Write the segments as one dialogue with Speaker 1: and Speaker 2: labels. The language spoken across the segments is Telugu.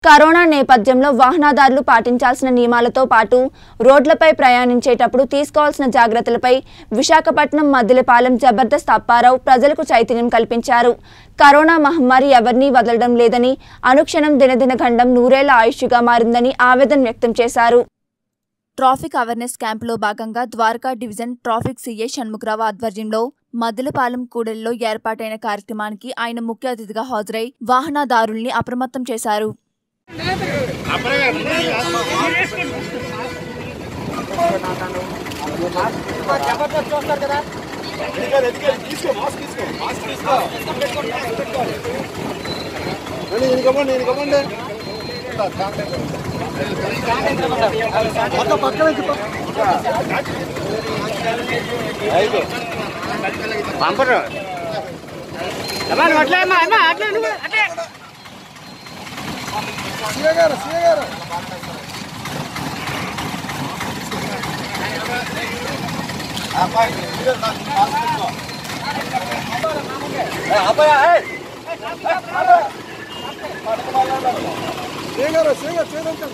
Speaker 1: కరోనా నేపథ్యంలో వాహనదారులు పాటించాల్సిన నియమాలతో పాటు రోడ్లపై ప్రయాణించేటప్పుడు తీసుకోవాల్సిన జాగ్రత్తలపై విశాఖపట్నం మద్దిలపాలెం జబర్దస్త్ అప్పారావు ప్రజలకు చైతన్యం కల్పించారు కరోనా మహమ్మారి ఎవరినీ వదలడం లేదని అనుక్షణం దినదిన గండం నూరేళ్ల ఆయుష్గా మారిందని ఆవేదన వ్యక్తం చేశారు ట్రాఫిక్ అవేర్నెస్ క్యాంపులో భాగంగా Dwaraka division traffic CA Shanmukharao ఆధ్వర్యంలో మద్దిలపాలెం కూడలిలో ఏర్పాటైన కార్యక్రమానికి ఆయన ముఖ్య అతిథిగా హాజరై వాహనదారుల్ని అప్రమత్తం చేశారు
Speaker 2: నేను కమ్మండి నేను కమ్మండి పక్క పక్కన
Speaker 3: పంపరు అమ్మా నువ్వు అట్లే అమ్మా అమ్మా అట్లే నువ్వు అట్లే
Speaker 2: సీఏ గారు సీఏ గారు సీఏ గారు సీఏ గారు చేయడం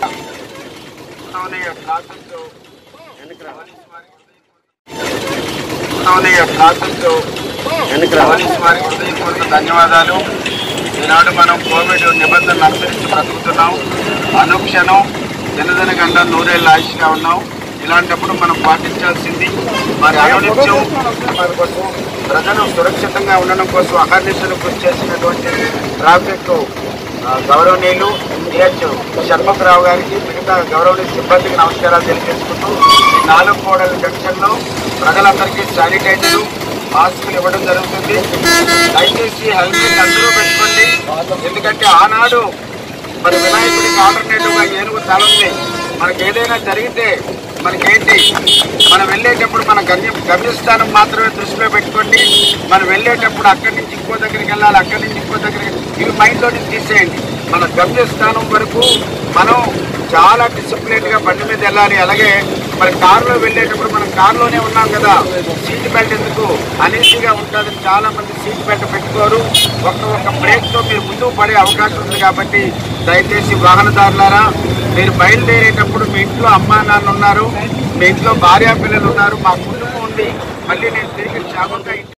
Speaker 4: పోలీసు వారికి హృదయపూర్వక ధన్యవాదాలు ఈనాడు మనం కోవిడ్ నిబంధనలు అనుసరించి బ్రతుకుతున్నాం అనుక్షణం దినదిన గంట నూరేళ్ళ ఆయుష్గా ఉన్నాం ఇలాంటప్పుడు మనం పాటించాల్సింది మరి అనునిత్యం మన కోసం ప్రజలు సురక్షితంగా ఉండడం కోసం అహర్నిశలు కృషి చేసినటువంటి ట్రాఫిక్ ఆ, గౌరవనీయులు డిహెచ్ షణ్ముఖరావు గారికి మిగతా గౌరవనీయ సిబ్బందికి నమస్కారాలు తెలియజేసుకుంటూ ఈ నాలుగు కోడల జంక్షన్లో ప్రజలందరికీ శానిటైజర్ మాస్కులు ఇవ్వడం జరుగుతుంది దయచేసి హెల్మెట్ అందరూ పెట్టుకోండి ఎందుకంటే ఆనాడు మరి వినాయకుడికి ఆల్టర్నేటివ్ గా ఏనుగు తల ఉంది మనకి ఏదైనా జరిగితే మనకేంటి మనం వెళ్ళేటప్పుడు మన గమ్య గమ్యస్థానం మాత్రమే దృష్టిలో పెట్టుకోండి మనం వెళ్ళేటప్పుడు అక్కడి నుంచి ఇంకో దగ్గరికి వెళ్ళాలి అక్కడి నుంచి ఇంకో దగ్గరికి ఇవి మైండ్లో నుంచి తీసేయండి మన గమ్యస్థానం వరకు మనం చాలా డిసిప్లిన్ గా బండి మీద వెళ్ళాలి అలాగే మరి కారులో వెళ్ళేటప్పుడు మనం కారులోనే ఉన్నాం కదా సీట్ బెల్ట్ ఎందుకు అనీజీగా ఉంటుంది చాలా మంది సీట్ బెల్ట్ పెట్టుకోరు ఒక ఒక బ్రేక్ తో మీరు ముందుకు పడే అవకాశం ఉంది కాబట్టి దయచేసి వాహనదారులారా మీరు బయలుదేరేటప్పుడు మీ ఇంట్లో అమ్మా నాన్న ఉన్నారు మీ ఇంట్లో భార్యా పిల్లలు ఉన్నారు మా కుటుంబం ఉంది మళ్ళీ నేను తిరిగి క్షేమంగా ఇంటికి